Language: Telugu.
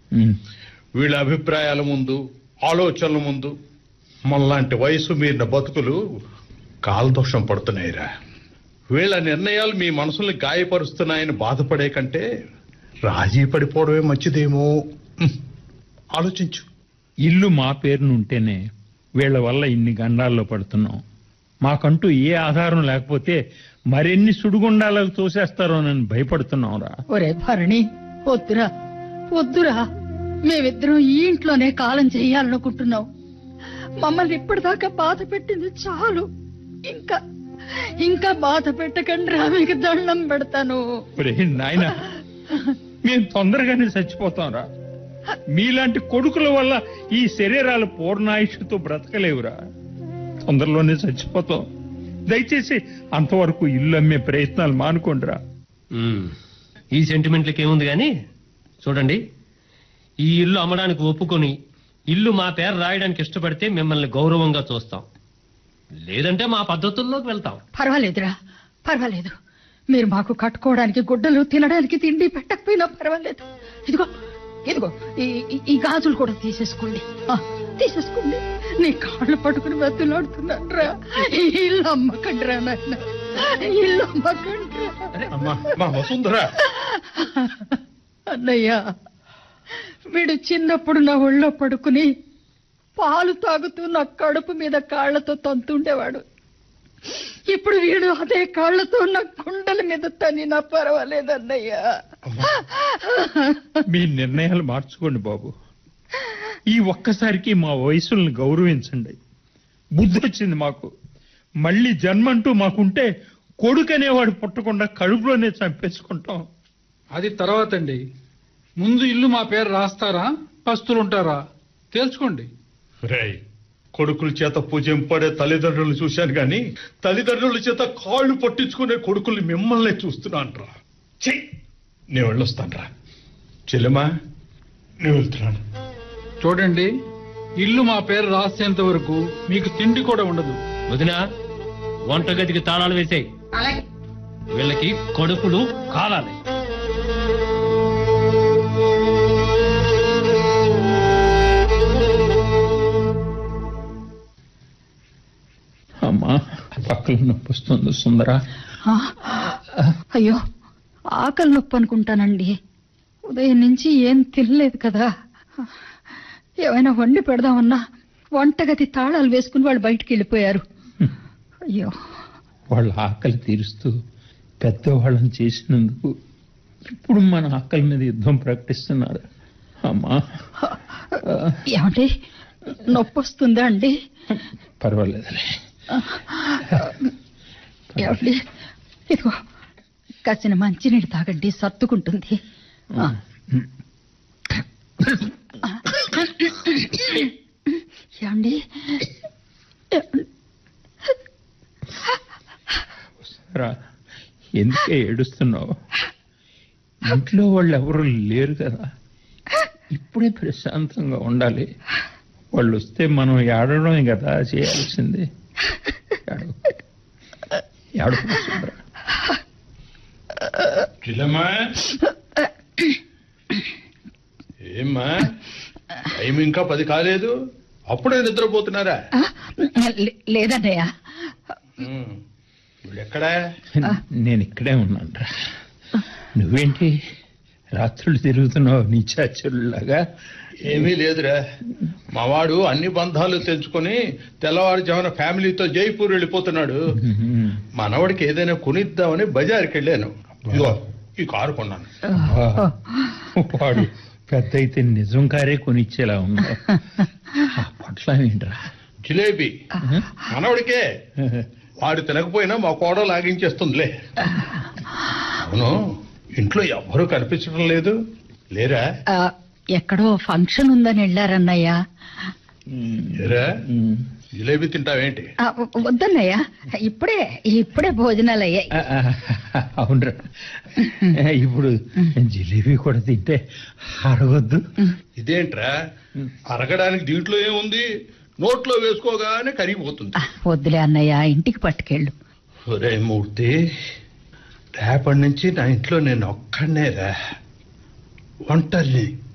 ఉమ్. వీళ్ళ అభిప్రాయాల ముందు ఆలోచనల ముందు మనలాంటి వయసు మీరిన బతుకులు కాలదోషం పడుతున్నాయిరా వీళ్ళ నిర్ణయాలు మీ మనసుల్ని గాయపరుస్తున్నాయని బాధపడే కంటే రాజీ పడిపోవడమే మంచిదేమో హ్మ్. ఆలోచించు ఇల్లు మా పేరున ఉంటేనే వీళ్ళ వల్ల ఇన్ని గండాల్లో పడుతున్నాం మాకంటూ ఏ ఆధారం లేకపోతే మరెన్ని సుడిగుండాలకు తోసేస్తారోనని భయపడుతున్నాంరా ఒరే భరణి వద్దురా వద్దురా మేమిద్దరం ఈ ఇంట్లోనే కాలం చెయ్యాలనుకుంటున్నాం మమ్మల్ని ఇప్పటిదాకా బాధ పెట్టింది చాలు ఇంకా ఇంకా బాధ పెట్టకండి రా మీకు దండం పెడతాను ఒరే నాయన మేము తొందరగానే చచ్చిపోతాంరా మీలాంటి కొడుకుల వల్ల ఈ శరీరాలు పూర్ణాయుష్తో బ్రతకలేవురా తొందరలోనే చచ్చిపోతాం దయచేసి అంతవరకు ఇల్లు అమ్మే ప్రయత్నాలు మానుకోండిరా ఉమ్. ఈ సెంటిమెంట్లకి ఏముంది కానీ చూడండి ఈ ఇల్లు అమ్మడానికి ఒప్పుకొని ఇల్లు మా పేరు రాయడానికి ఇష్టపడితే మిమ్మల్ని గౌరవంగా చూస్తాం లేదంటే మా పద్ధతుల్లోకి వెళ్తాం పర్వాలేదురా పర్వాలేదు మీరు మాకు కట్టుకోవడానికి గుడ్డలు తినడానికి తిండి పెట్టకపోయినా పర్వాలేదు ఇదిగో ఇదిగో ఈ- ఈ- ఈ గాజులు కూడా తీసేసుకోండి ఆ, తీసేసుకోండి నీ కాళ్ళు పట్టుకుని బతులాడుతున్నాను రా ఇల్లు అమ్మకండి రా నాయన ఇల్లు అమ్మకండి రా. అమ్మా మా వసుంధరా అన్నయ్య వీడు చిన్నప్పుడు నా ఒళ్ళో పడుకుని పాలు తాగుతూ నా కడుపు మీద కాళ్లతో తంతుండేవాడు ఇప్పుడు వీడు అదే కాళ్లతో నా కుండల మీద తనినా పర్వాలేదన్నయ్య మీ నిర్ణయాలు మార్చుకోండి బాబు ఈ ఒక్కసారికి మా వయసుల్ని గౌరవించండి బుద్ధి వచ్చింది మాకు మళ్ళీ జన్మంటూ మాకుంటే కొడుకనేవాడు పుట్టకుండా కడుపులోనే చంపేసుకుంటాం అది తర్వాత అండి ముందు ఇల్లు మా పేరు రాస్తారా పస్తులుంటారా తేల్చుకోండి రేయ్ కొడుకుల చేత పూజింపడే తల్లిదండ్రులు చూశాను గాని తల్లిదండ్రుల చేత కాళ్ళు పట్టించుకునే కొడుకుల్ని మిమ్మల్ని చూస్తున్నాను రా చెయ్యి నేను వెళ్ళొస్తాను రా చెల్లెమా నేను వెళ్తున్నాను చూడండి ఇల్లు మా పేరు రాసేంత వరకు మీకు తిండి కూడా ఉండదు వదిన వంటగదికి తాళాలు వేసేయి వీళ్ళకి కడుపులు కాలాలి అమ్మా పక్కన నొప్పి వస్తుంది సుందర ఆ, అయ్యో ఆకలి నొప్పి అనుకుంటానండి ఉదయం నుంచి ఏం తినలేదు కదా ఏమైనా వండి పెడదామన్నా వంటగది తాళాలు వేసుకుని వాళ్ళు బయటికి వెళ్ళిపోయారు అయ్యో వాళ్ళ ఆకలి తీరుస్తూ పెద్దవాళ్ళని చేసినందుకు ఇప్పుడు మన ఆకలి మీద యుద్ధం ప్రకటిస్తున్నారు అమ్మా ఏమండి నొప్పి వస్తుందా అండి పర్వాలేదులే ఏమండి ఇదిగో కాసిన మంచినీళ్ళు తాగండి సర్దుకుంటుంది ఆ. ఏమండి రా ఎందుకే ఏడుస్తున్నావు ఇంట్లో వాళ్ళు ఎవరు లేరు కదా ఇప్పుడే ప్రశాంతంగా ఉండాలి వాళ్ళు వస్తే మనం ఏడవడమే కదా చేయాల్సింది ఏడవ ఏడవ సుందర చెల్లెమ్మా ఏమ్మా టైం ఇంకా పది కాలేదు అప్పుడే నిద్రపోతున్నారా ఆ, లే- లేదన్నయ్య ఉమ్. వీళ్ళెక్కడా నేను ఇక్కడే ఉన్నాను రా నువ్వేంటి రాత్రులు తిరుగుతున్నావు నీచాచుల్లాగా ఏమీ లేదురా మావాడు అన్ని బంధాలు తెంచుకొని తెల్లవారుజామున ఫ్యామిలీతో జైపూర్ వెళ్ళిపోతున్నాడు మనవడికి ఏదైనా కొనిద్దామని బజార్కి వెళ్ళాను ఇదిగో ఈ కారు కొన్నాను వాడు పెద్ద అయితే నిజం కారే కొనిచ్చేలా ఉన్నావు ఆ పట్ల ఏంట్రా జిలేబీ మనవడికే వాడు తినకపోయినా మా కోడ లాగించేస్తుందిలే అవును ఇంట్లో ఎవ్వరూ కనిపించడం లేదు లేరా ఆ, ఎక్కడో ఫంక్షన్ ఉందని వెళ్ళారన్నయ్య లేరా జిలేబీ తింటావేంటి ఆ, వద్దన్నయ్య ఇప్పుడే ఇప్పుడే భోజనాలు అయ్యాయి ఆ, ఆ, అవునరా ఇప్పుడు జిలేబీ కూడా తింటే అరగొద్దు ఇదేంట్రా అరగడానికి దీంట్లో ఏముంది నోట్లో వేసుకోగానే కరిగిపోతుంది ఆ, వద్దులే అన్నయ్య ఇంటికి పట్టుకెళ్ళు ఒరే మూర్తి రేపటి నుంచి నా ఇంట్లో నేను ఒక్కడనే రా ఒంటరిని